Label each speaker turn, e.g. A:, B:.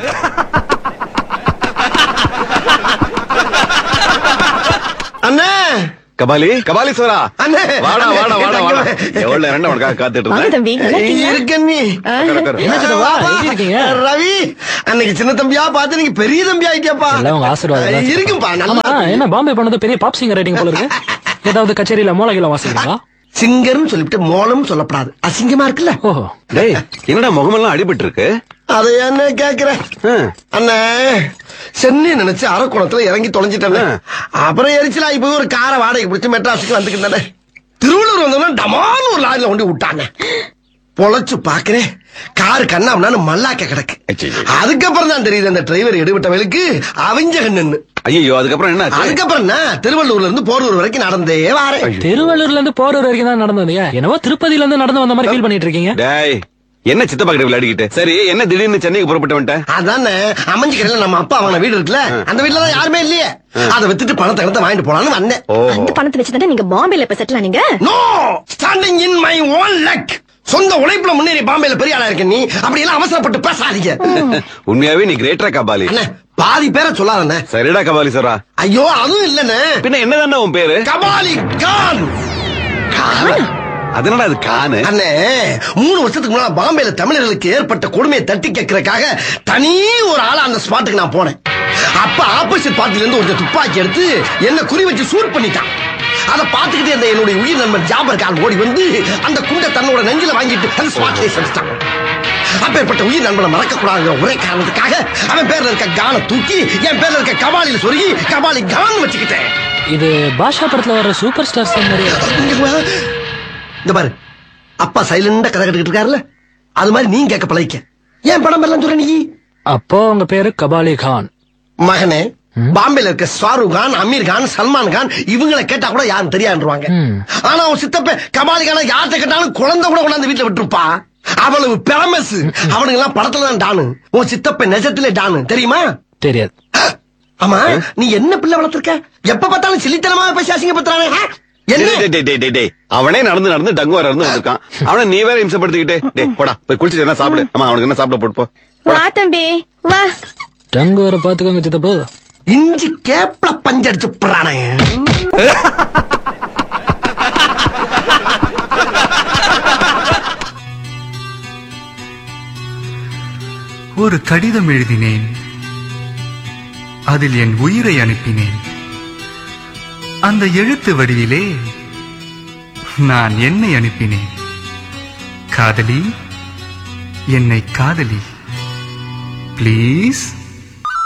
A: அண்ணே
B: கபாலி கபாலீஸ்வரா
A: அண்ணே.
B: வாடா வாடா வாடா வாடா
A: தங்கமே.
B: எவ்வளவு நேரம் உனக்காக காத்துட்டு
C: வாங்க
B: இருந்தேன்
C: தம்பி நல்லா இருக்கீங்களா?
A: இருக்க நீ
B: உட்காரு, உட்காரு.
D: என்ன சித்தப்பா, எப்படி இருக்கீங்க?
A: ரவி அன்னைக்கு சின்ன தம்பியா பார்த்து நீங்க பெரிய தம்பி ஆயிட்டியாப்பா
D: எல்லாம் உங்க ஆசீர்வாதம் தான்.
A: இருக்கும்பா நல்லா
D: ஆமா என்ன பாம்பே பண்ணது பெரிய பாப் சிங்கர் ரைட்டிங் போல இருக்கு ஏதாவது கச்சேரியில மூலகில வாசிக்கிறீங்களா
A: சிங்கர்னு சொல்லிவிட்டு மோளம் சொல்லப்படாது அசிங்கமா இருக்குல்ல
D: ஓஹோ
B: டேய் என்னடா முகமெல்லாம் அடிபட்டு இருக்கு
A: அதை என்ன கேக்குற
B: ஆ.
A: அண்ணே சென்னை நினைச்சு அரக்குளத்துல இறங்கி தொலைஞ்சிட்டேன் அப்புறம் எரிச்சலாகி போய் ஒரு காரை வாடகை பிடிச்சு மெட்ராஸுக்கு வந்துக்கிட்டேன் திருவள்ளூர் வந்தோம்னா டமான்னு ஒரு லாரில கொண்டு விட்டாங்க பொழைச்சு பாக்குறேன் கார் கண்ணாமண்ணு மல்லாக்க கிடக்கு
B: ஐயையோ.
A: அதுக்கப்புறம் தான் தெரியுது அந்த டிரைவர் எடுபட்டவளுக்கு அவிஞ்ச கண்ணுன்னு
B: ஐயோ அதுக்கப்புறம் என்ன ஆச்சு?
A: அதுக்கப்புறம் என்ன திருவள்ளூர்ல இருந்து போரூர் வரைக்கும் நடந்தே வாரேன்
D: திருவள்ளூர்ல இருந்து போரூர் வரைக்கும் தான் நடந்து வந்தீங்க என்னவோ திருப்பதியில இருந்து நடந்து வந்த மாதிரி ஃபீல் பண்ணிட்டு இருக்கீங்க
B: டேய் என்ன சித்தப்பா கிட்ட விளையாடிக்கிட்டு சரி என்ன திடீர்னு சென்னைக்கு புறப்பட்டு வந்துட்டேன்
A: அதானே அமைஞ்ச கடையில நம்ம அப்பா வாங்கின வீடு இருக்குல்ல அந்த வீட்டுல தான் யாருமே இல்லையே அதை வித்துட்டு பணத்தை எடுத்து வாங்கிட்டு போலான்னு வந்தேன்
B: ஓ
C: அந்த பணத்தை வச்சுதானே நீங்க பாம்பேல இப்ப செட்டில் ஆனீங்க
A: no standing in my own leg சொந்த உழைப்புல முன்னேறி பாம்பேல பெரிய ஆளா இருக்க நீ அப்படி எல்லாம் அவசரப்பட்டு பேசாதீங்க
B: உண்மையாவே நீ கிரேட்டரா கபாலி
A: அண்ணே பாதி பேரை சொல்லாதண்ணே
B: சரிடா கபாலீஸ்வரா
A: ஐயோ அதுவும் இல்லண்ணே
B: பின்ன என்னதான்டா உன் பேரு
A: கபாலி கான்
B: அதனடா அது கானு
A: அண்ணே மூணு வருஷத்துக்கு முன்னால பாம்பேல தமிழர்களுக்கு ஏற்பட்ட கொடுமையை தட்டி கேட்கறதுக்காக தனி ஒரு ஆளா அந்த ஸ்பாட்டுக்கு நான் போனேன் அப்ப ஆப்போசிட் பார்ட்டில இருந்து ஒரு துப்பாக்கி எடுத்து என்ன குறி வச்சு சூட் பண்ணிட்டான் அதை பார்த்துக்கிட்டே இருந்த என்னுடைய உயிர் நண்பன் ஜாபர் கான் ஓடி வந்து அந்த குண்டை தன்னோட நெஞ்சில வாங்கிட்டு அந்த ஸ்பாட்லயே செஞ்சுட்டான் அப்பேற்பட்ட உயிர் நண்பனை மறக்க கூடாதுங்கிற ஒரே காரணத்துக்காக அவன் பேர்ல இருக்க கானை தூக்கி என் பேர்ல இருக்க கபாலில சொருகி கபாலி கான் வச்சுக்கிட்டேன்
D: இது பாஷா படத்துல வர சூப்பர் ஸ்டார்ஸ் மாதிரி
A: இங்க வா. இங்க பாரு அப்பா சைலண்டா கதை கட்டுக்கிட்டு இருக்காருல்ல அது மாதிரி நீ கேட்க பழகிக்க ஏன் படம் எல்லாம் சொல்ற நீ
D: அப்போ உங்க பேரு கபாலி கான்
A: மகனே பாம்பேல இருக்க ஷாருக் கான் அமீர் கான் சல்மான் கான் இவங்களை கேட்டா கூட யாரும் தெரியாதுருவாங்க
D: ம்.
A: ஆனா அவன் சித்தப்ப கபாலி கான யார்கிட்ட கேட்டாலும் குழந்தை கூட கொண்டாந்து வீட்டுல விட்டுருப்பா அவ்வளவு பேமஸ் அவனுங்க எல்லாம் படத்துல தான் டானு உன் சித்தப்ப நெஜத்திலே டானு தெரியுமா
D: தெரியாது
A: ஆமா நீ என்ன பிள்ளை வளர்த்திருக்க எப்ப பார்த்தாலும் சில்லித்தனமா பேசி அசிங்கப்படுத்துறானே ஆ? என்ன
B: டேய், டேய், டேய், டேய், டேய். அவனே நடந்து நடந்து டங்குவார இருந்து வந்திருக்கான் அவனை நீ வேற இம்சப்படுத்திக்கிட்டே டேய் போடா போய் குளிச்சுட்டு என்ன சாப்பிடு ஆமா அவனுக்கு என்ன சாப்பிட போட்டு போ
C: வா தம்பி வா
D: டங்கு வர பாத்துக்கோங்க சித்தப்போ
A: இஞ்சி கேப்ல பஞ்சடிச்சு புறானே
E: ஒரு கடிதம் எழுதினேன் அதில் என் உயிரை அனுப்பினேன் அந்த எழுத்து வடிவிலே நான் என்னை அனுப்பினேன் காதலி என்னை காதலி ப்ளீஸ்